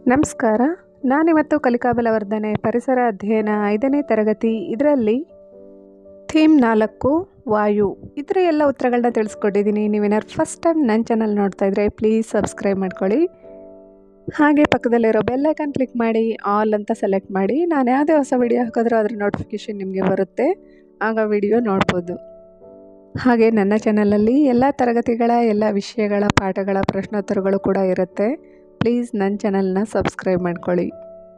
ನಮಸ್ಕಾರ ನಾನಿವತ್ತು ಕಲಿಕಾ ಬಲವರ್ಧನೆ ಪರಿಸರ ಅಧ್ಯಯನ ಐದನೇ ತರಗತಿ ಇದರಲ್ಲಿ ಥೀಮ್ ನಾಲ್ಕು ವಾಯು ಇದರ ಎಲ್ಲ ಉತ್ತರಗಳನ್ನ ತಿಳಿಸ್ಕೊಟ್ಟಿದ್ದೀನಿ ನೀವೇನಾದ್ರು ಫಸ್ಟ್ ಟೈಮ್ ನನ್ನ ಚಾನಲ್ ನೋಡ್ತಾ ಇದ್ದರೆ ಪ್ಲೀಸ್ ಸಬ್ಸ್ಕ್ರೈಬ್ ಮಾಡ್ಕೊಳ್ಳಿ ಹಾಗೆ ಪಕ್ಕದಲ್ಲಿರೋ ಬೆಲ್ಲೈಕನ್ ಕ್ಲಿಕ್ ಮಾಡಿ ಆಲ್ ಅಂತ ಸೆಲೆಕ್ಟ್ ಮಾಡಿ ನಾನು ಯಾವುದೇ ಹೊಸ ವಿಡಿಯೋ ಹಾಕಿದ್ರೂ ಅದರ ನೋಟಿಫಿಕೇಷನ್ ನಿಮಗೆ ಬರುತ್ತೆ ಆಗ ವಿಡಿಯೋ ನೋಡ್ಬೋದು ಹಾಗೆ ನನ್ನ ಚಾನಲಲ್ಲಿ ಎಲ್ಲ ತರಗತಿಗಳ ಎಲ್ಲ ವಿಷಯಗಳ ಪಾಠಗಳ ಪ್ರಶ್ನೋತ್ತರಗಳು ಕೂಡ ಇರುತ್ತೆ ಪ್ಲೀಸ್ ನನ್ನ ಚಾನಲ್ನ ಸಬ್ಸ್ಕ್ರೈಬ್ ಮಾಡ್ಕೊಳ್ಳಿ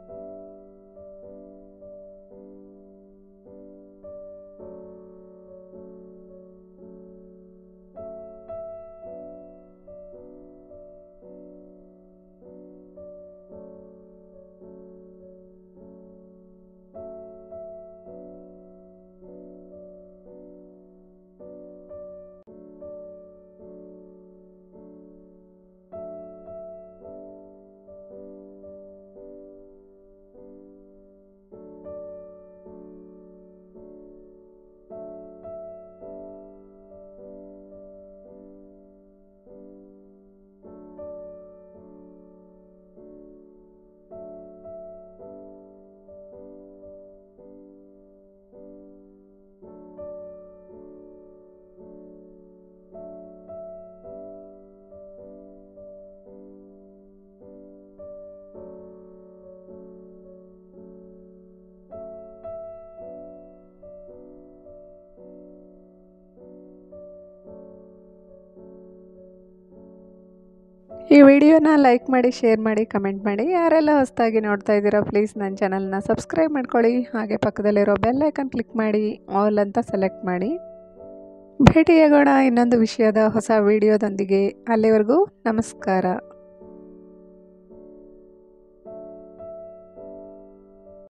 ಈ ವಿಡಿಯೋನ ಲೈಕ್ ಮಾಡಿ ಶೇರ್ ಮಾಡಿ ಕಮೆಂಟ್ ಮಾಡಿ ಯಾರೆಲ್ಲ ಹೊಸದಾಗಿ ನೋಡ್ತಾ ಇದ್ದೀರಾ ಪ್ಲೀಸ್ ನನ್ನ ಚಾನಲ್ನ ಸಬ್ಸ್ಕ್ರೈಬ್ ಮಾಡ್ಕೊಳ್ಳಿ ಹಾಗೆ ಪಕ್ಕದಲ್ಲಿರೋ ಬೆಲ್ ಐಕನ್ ಕ್ಲಿಕ್ ಮಾಡಿ ಆಲ್ ಅಂತ ಸೆಲೆಕ್ಟ್ ಮಾಡಿ ಭೇಟಿಯಾಗೋಣ ಇನ್ನೊಂದು ವಿಷಯದ ಹೊಸ ವಿಡಿಯೋದೊಂದಿಗೆ ಅಲ್ಲಿವರೆಗೂ ನಮಸ್ಕಾರ